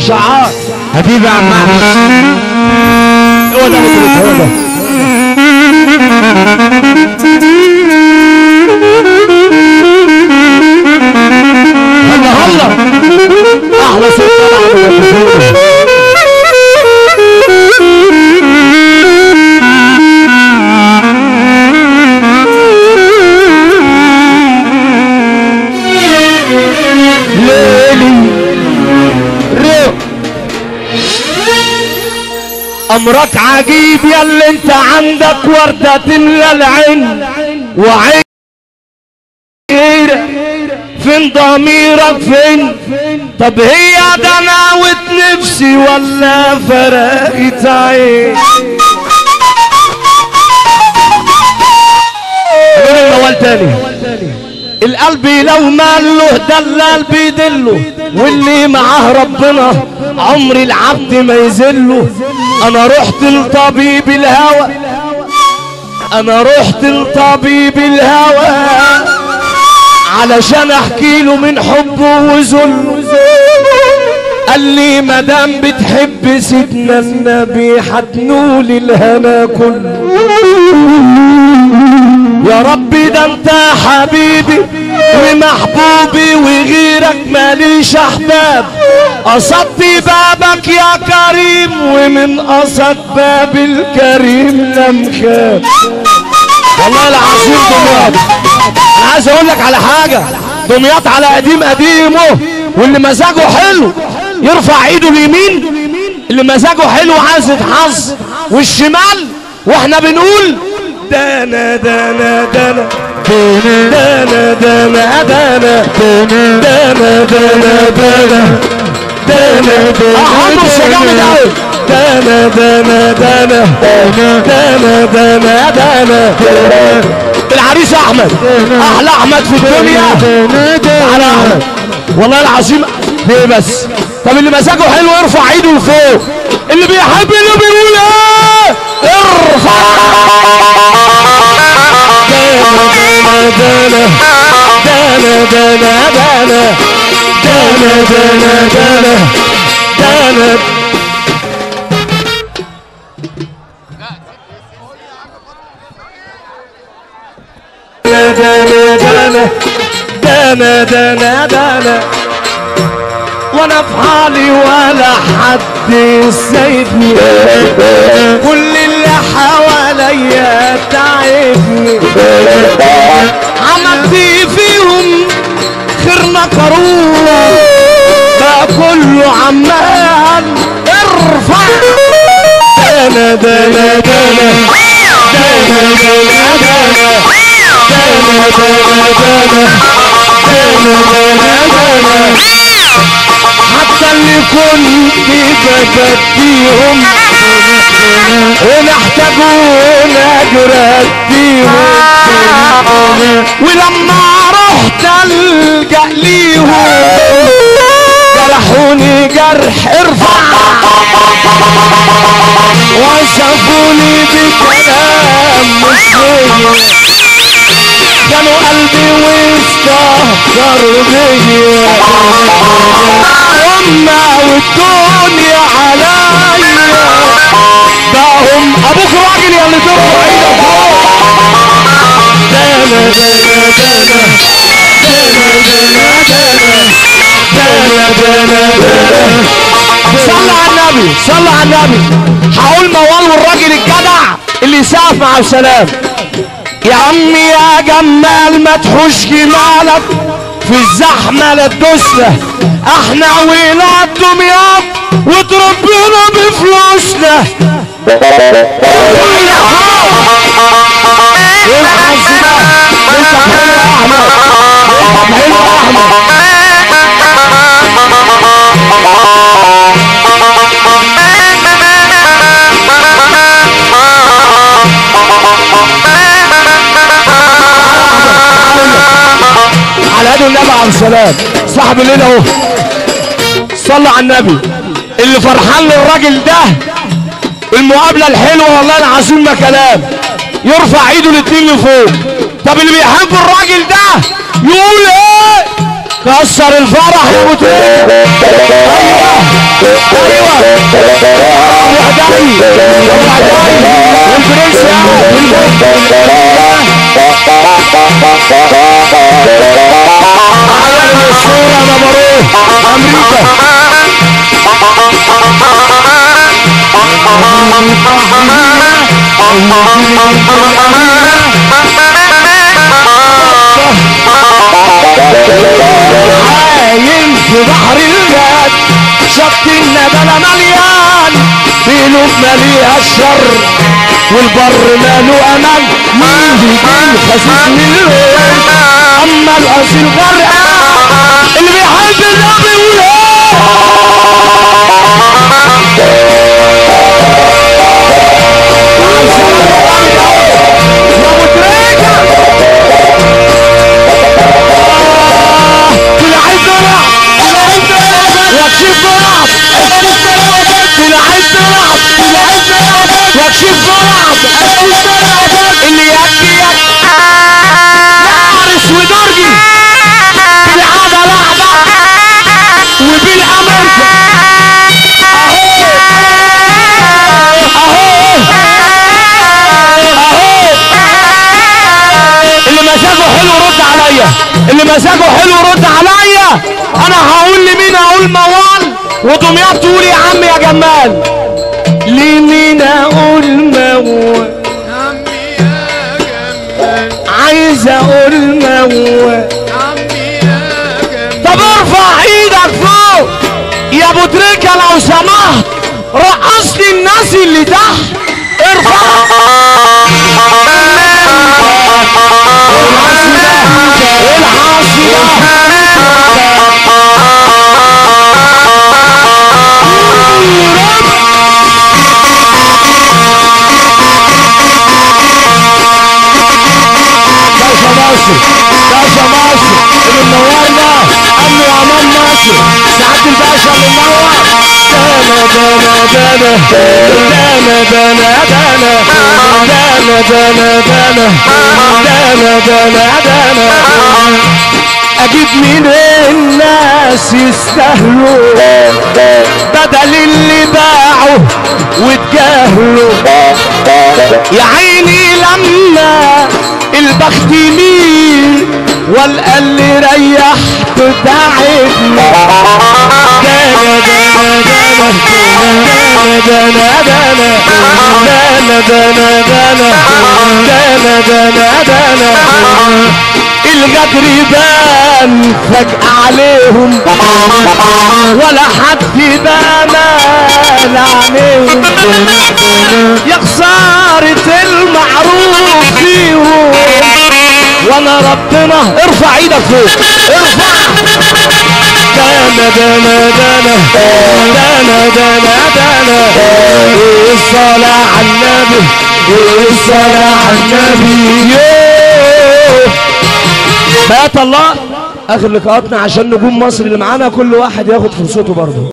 شعار حبيبي يا عم احمد هو ده هو ده هلا هلا احلى صوت طبعا ليلي رو امرك عجيب يا اللي انت عندك وردة تملى العين وعين فين ضميرك فين طب هي دناوة نفسي ولا فرقت عين من الموال تاني القلب لو ماله ده القلب يدله واللي معاه ربنا عمر العبد ما يذله انا رحت لطبيب الهوى انا رحت لطبيب الهوى علشان احكي له من حبه وذله قال لي مدام بتحب سيدنا النبي حتنول الهنا كله يا ربي ده انت حبيبي ومحبوبي وغيرك ماليش احباب قصدت بابك يا كريم ومن قصد باب الكريم لم خاب والله العظيم دمياط انا عايز اقول لك على حاجه دمياط على قديم قديمه واللي مزاجه حلو يرفع ايده اليمين اللي مزاجه حلو عايز يتحظ والشمال واحنا بنقول دانا دانا دانا دانا دانا دانا دانا دانا دانا دانا دانا احمد الشجاعي قوي دانا دانا دانا دانا دانا دانا العريس احمد احلى احمد في الدنيا على احمد والله العظيم ليه بس طب اللي مزاجه حلو يرفع ايده لفوق اللي بيحب اللي بيقول ايه ارفع دانا دانا دانا دانا دانا دانا دانا دانا دانا دانا دانا دانا دانا دانا وانا في حالي ولا حد يسيبني كل اللي حواليا تعبني عملت فيهم خيرنا كروه بقى كله عمال ارفع دانا دانا دانا دانا دانا دانا دانا دانا دانا دانا دانا حتى اللي كنت ببديهم ونحتاجون اجرديهم ولما رحت الجا ليهم جرحوني جرح ارفع وصفوني بكلام مش فيا كانوا قلبي واستهتروا بيا هما والدنيا عليا ده هم ابوك راجل يا اللي ترفع ايدك فوق دانا دانا دانا دانا دانا دانا صلى على النبي صلى على النبي هقول موال والراجل الجدع اللي يسقف مع السلام يا عمي يا جمال ما تحوش جمالك في الزحمة لا تدوسنا احنا ولاد دمياط وتربينا بفلوسنا على هدي النبي عليه السلام صاحب الليل اهو صلى على النبي اللي فرحان للراجل ده المقابله الحلوه والله العظيم ما كلام يرفع ايده الاتنين لفوق طب اللي بيحب الراجل ده يقول ايه كسر الفرح يا ابو تريكة ايوه ايوه روح جاي روح جاي والبرنس على الصورة مبروك امريكا عايم في بحر الجاد شط الندلة مليان بينه مليها الشر والبر ماله امان يجي خسيس من الليل اما الاصيل غرقان اللي بيحب النبي يقول يا ابو تريكه طلعت طلع واكشف طلع طلعت طلع واكشف طلع اللي يحكي يحكي نعرس ودرجي بالعادة لعبة وبالأمريكا اهو اهو اهو اللي مزاجه حلو رد عليا اللي مزاجه حلو رد عليا انا هقول لمين اقول موال ودمياط تقول يا عم يا جمال لمين اقول موال عمي يا جمال عايز اقول موال عمي يا جمال طب ارفع ايدك فوق يا ابو تريكه لو سمحت رقص لي الناس اللي تحت ارفع العاصي باشا مصر باشا مصر اللي منورنا امن وامان مصر سعاده الباشا اللي منور دانا دانا دانا دانا دانا دانا دانا دانا دانا دانا دانا اجيب مين الناس يستاهلوا بدل اللي باعوا واتجاهلوا يا عيني لما البخت يميل والقى اللي ريحت تعبني دانا دانا دانا دانا دانا دانا دانا دانا دانا دانا الغدر يبان فجأة عليهم ولا حد بان عليهم يا خسارة المعروف فيهم وانا ربنا ارفع ايدك فوق ارفع دانا دانا دانا دانا دانا دانا الصلاة على النبي الصلاة على النبي يوه. بقى الله اخر لقاءاتنا عشان نجوم مصر اللي معانا كل واحد ياخد فرصته برضه